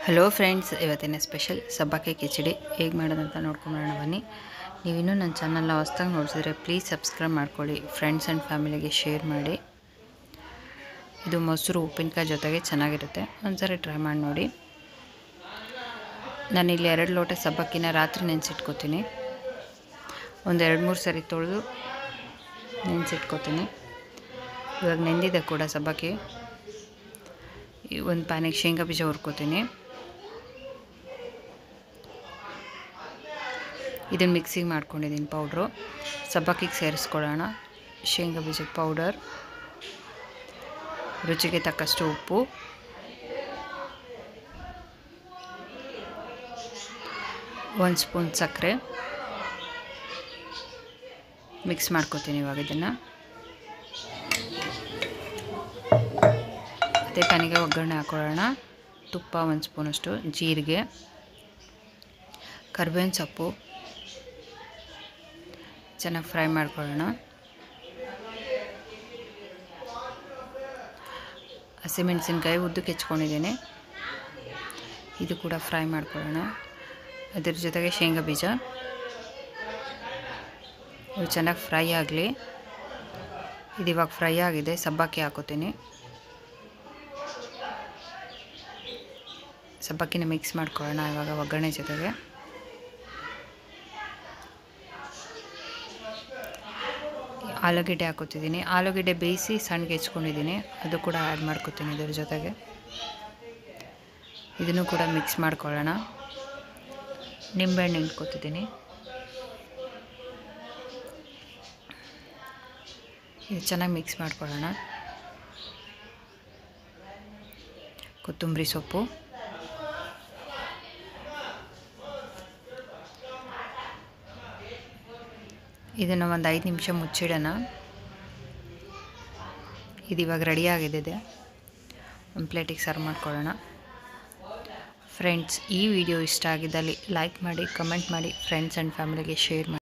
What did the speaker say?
hello friends ಇವತ್ತಿನ special ಸಬ್ಬಕ್ಕೆ ಕಿಚಡಿ ಹೇಗೆ ಮಾಡೋದಂತ ನೋಡ್ಕೊಂಬರೋಣ ಬನ್ನಿ ನೀವಿನ್ನೂ ನನ್ನ ಚಾನಲ್ನ ಹೊಸ್ದಾಗಿ ನೋಡ್ತಿದ್ರೆ ಪ್ಲೀಸ್ ಸಬ್ಸ್ಕ್ರೈಬ್ ಮಾಡ್ಕೊಳ್ಳಿ ಫ್ರೆಂಡ್ಸ್ ಆ್ಯಂಡ್ ಫ್ಯಾಮಿಲಿಗೆ ಶೇರ್ ಮಾಡಿ ಇದು ಮೊಸರು ಉಪ್ಪಿನಕಾಯಿ ಜೊತೆಗೆ ಚೆನ್ನಾಗಿರುತ್ತೆ ಒಂದ್ಸರಿ ಟ್ರೈ ಮಾಡಿ ನೋಡಿ ನಾನಿಲ್ಲಿ ಎರಡು ಲೋಟ ಸಬ್ಬಕ್ಕಿನ ರಾತ್ರಿ ನೆನೆಸಿಟ್ಕೋತೀನಿ ಒಂದು ಎರಡು ಮೂರು ಸರಿ ತೊಳೆದು ನೆನೆಸಿಟ್ಕೋತೀನಿ ಇವಾಗ ನೆಂದಿದೆ ಕೂಡ ಸಬ್ಬಕ್ಕಿ ಒಂದು ಪ್ಯಾನಿಗೆ ಶೇಂಗಾ ಬೀಜ ಹುರ್ಕೋತೀನಿ ಇದನ್ನು ಮಿಕ್ಸಿಗೆ ಮಾಡ್ಕೊಂಡಿದ್ದೀನಿ ಪೌಡ್ರು ಸಬ್ಬಕ್ಕಿಗೆ ಸೇರಿಸ್ಕೊಳ್ಳೋಣ ಶೇಂಗಾ ಬೀಜದ ಪೌಡರ್ ರುಚಿಗೆ ತಕ್ಕಷ್ಟು ಉಪ್ಪು ಒಂದು ಸ್ಪೂನ್ ಸಕ್ಕರೆ ಮಿಕ್ಸ್ ಮಾಡ್ಕೊತೀನಿ ಇವಾಗ ಇದನ್ನು ಅದೇ ಪ್ಯಾನಿಗೆ ಒಗ್ಗರಣೆ ಹಾಕೊಳ್ಳೋಣ ತುಪ್ಪ ಒಂದು ಸ್ಪೂನಷ್ಟು ಜೀರಿಗೆ ಕರ್ಬೇವಿನ ಸೊಪ್ಪು ಚೆನ್ನಾಗಿ ಫ್ರೈ ಮಾಡ್ಕೊಳ್ಳೋಣ ಹಸಿಮೆಣಸಿನ್ಕಾಯಿ ಉದ್ದಕ್ಕೆ ಹೆಚ್ಕೊಂಡಿದ್ದೀನಿ ಇದು ಕೂಡ ಫ್ರೈ ಮಾಡ್ಕೊಳ್ಳೋಣ ಅದ್ರ ಜೊತೆಗೆ ಶೇಂಗಾ ಬೀಜ ಇವು ಚೆನ್ನಾಗಿ ಫ್ರೈ ಆಗಲಿ ಇದು ಇವಾಗ ಫ್ರೈ ಆಗಿದೆ ಸಬ್ಬಕ್ಕಿ ಹಾಕೋತೀನಿ ಸಬ್ಬಕ್ಕಿನ ಮಿಕ್ಸ್ ಮಾಡ್ಕೊಳ್ಳೋಣ ಇವಾಗ ಒಗ್ಗರಣೆ ಜೊತೆಗೆ ಆಲೂಗೆಡ್ಡೆ ಹಾಕೋತಿದ್ದೀನಿ ಆಲೂಗೆಡ್ಡೆ ಬೇಯಿಸಿ ಸಣ್ಣಗೆ ಹೆಚ್ಕೊಂಡಿದ್ದೀನಿ ಅದು ಕೂಡ ಆ್ಯಡ್ ಮಾಡ್ಕೊತೀನಿ ಇದ್ರ ಜೊತೆಗೆ ಇದನ್ನು ಕೂಡ ಮಿಕ್ಸ್ ಮಾಡ್ಕೊಳ್ಳೋಣ ನಿಂಬೆಹಣ್ಣು ಹಿಂಡ್ಕೊತಿದ್ದೀನಿ ಇದು ಚೆನ್ನಾಗಿ ಮಿಕ್ಸ್ ಮಾಡ್ಕೊಳ್ಳೋಣ ಕೊತ್ತಂಬರಿ ಸೊಪ್ಪು ಇದನ್ನು ಒಂದು ಐದು ನಿಮಿಷ ಮುಚ್ಚಿಡೋಣ ಇದು ಇವಾಗ ರೆಡಿಯಾಗಿದೆ ಒಂದು ಪ್ಲೇಟಿಗೆ ಸರ್ವ್ ಮಾಡ್ಕೊಳ್ಳೋಣ ಫ್ರೆಂಡ್ಸ್ ಈ ವಿಡಿಯೋ ಇಷ್ಟ ಆಗಿದ್ದಲ್ಲಿ ಲೈಕ್ ಮಾಡಿ ಕಮೆಂಟ್ ಮಾಡಿ ಫ್ರೆಂಡ್ಸ್ ಆ್ಯಂಡ್ ಫ್ಯಾಮಿಲಿಗೆ ಶೇರ್ ಮಾಡಿ